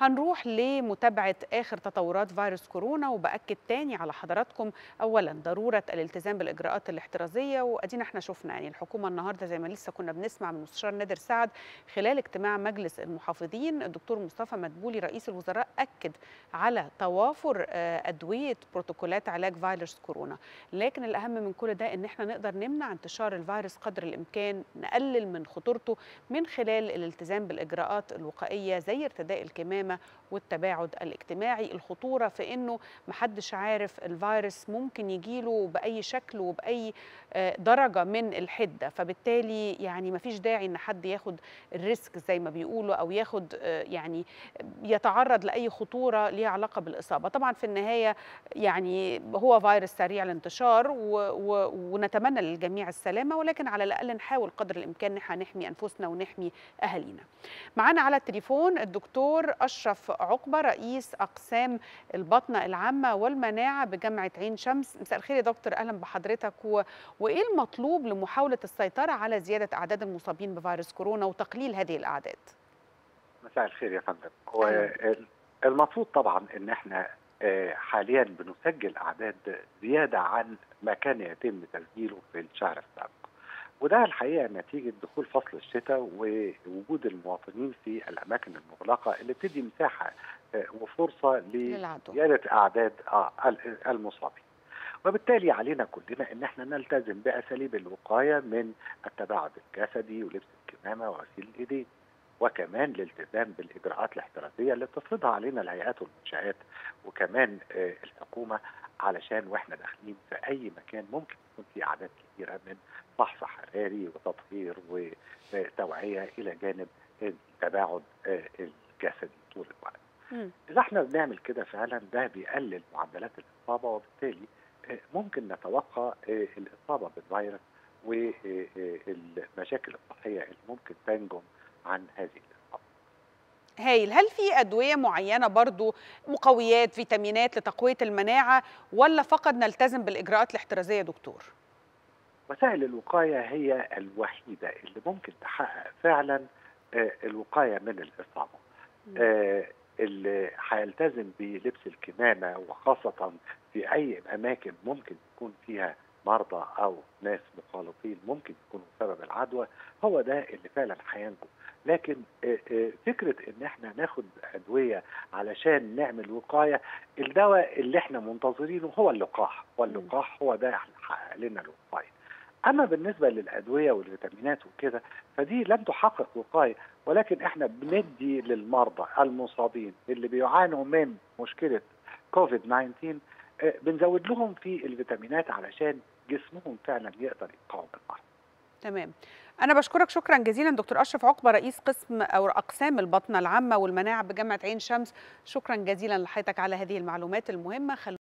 هنروح لمتابعة آخر تطورات فيروس كورونا وبأكد تاني على حضراتكم أولا ضرورة الالتزام بالإجراءات الاحترازية وأدينا احنا شفنا يعني الحكومة النهاردة زي ما لسه كنا بنسمع من مستشار نادر سعد خلال اجتماع مجلس المحافظين الدكتور مصطفى مدبولي رئيس الوزراء أكد على توافر أدوية بروتوكولات علاج فيروس كورونا لكن الأهم من كل ده إن احنا نقدر نمنع انتشار الفيروس قدر الإمكان نقلل من خطورته من خلال الالتزام بالإجراءات الوقائية زي ارتداء الكمامة والتباعد الاجتماعي الخطورة في أنه محدش عارف الفيروس ممكن يجيله بأي شكل وبأي درجة من الحدة فبالتالي يعني مفيش داعي أن حد ياخد الريسك زي ما بيقولوا أو ياخد يعني يتعرض لأي خطورة ليها علاقة بالإصابة طبعا في النهاية يعني هو فيروس سريع الانتشار و و ونتمنى للجميع السلامة ولكن على الأقل نحاول قدر الإمكان نحن نحمي أنفسنا ونحمي أهالينا معانا على التليفون الدكتور أشرف عقبة رئيس أقسام البطنة العامة والمناعة بجامعة عين شمس مساء الخير يا دكتور أهلا بحضرتك و... وإيه المطلوب لمحاولة السيطرة على زيادة أعداد المصابين بفيروس كورونا وتقليل هذه الأعداد مساء الخير يا فندم المفروض طبعا ان احنا حاليا بنسجل اعداد زياده عن ما كان يتم تسجيله في الشهر السابق وده الحقيقه نتيجه دخول فصل الشتاء ووجود المواطنين في الاماكن المغلقه اللي بتدي مساحه وفرصه لزياده اعداد المصابين. وبالتالي علينا كلنا ان احنا نلتزم باساليب الوقايه من التباعد الجسدي ولبس الكمامه وغسيل الايدين. وكمان الالتزام بالاجراءات الاحترازيه اللي بتفرضها علينا الهيئات والمنشات وكمان الحكومه علشان واحنا داخلين في اي مكان ممكن يكون في اعداد كبيره من فحص حراري وتطهير وتوعيه الى جانب التباعد الجسدي طول الوقت. اذا احنا بنعمل كده فعلا ده بيقلل معدلات الاصابه وبالتالي ممكن نتوقع الاصابه بالفيروس والمشاكل الصحيه اللي ممكن تنجم عن هذه الاصابه. هايل هل في ادويه معينه برضو مقويات فيتامينات لتقويه المناعه ولا فقط نلتزم بالاجراءات الاحترازيه يا دكتور وسائل الوقايه هي الوحيده اللي ممكن تحقق فعلا الوقايه من الاصابه اللي هيلتزم بلبس الكمامه وخاصه في اي اماكن ممكن يكون فيها مرضى او ناس مخالطين ممكن يكونوا سبب العدوى هو ده اللي فعلا هينجو لكن فكره ان احنا ناخد ادويه علشان نعمل وقايه الدواء اللي احنا منتظرينه هو اللقاح واللقاح هو ده حقق لنا الوقايه اما بالنسبه للادويه والفيتامينات وكده فدي لم تحقق وقايه ولكن احنا بندي للمرضى المصابين اللي بيعانوا من مشكله كوفيد 19 بنزود لهم في الفيتامينات علشان جسمهم فعلا يقدر يقاوم المرض. تمام. أنا بشكرك شكرا جزيلا دكتور أشرف عقبة رئيس قسم أو أقسام البطنة العامة والمناعة بجامعة عين شمس، شكرا جزيلا لحضرتك على هذه المعلومات المهمة.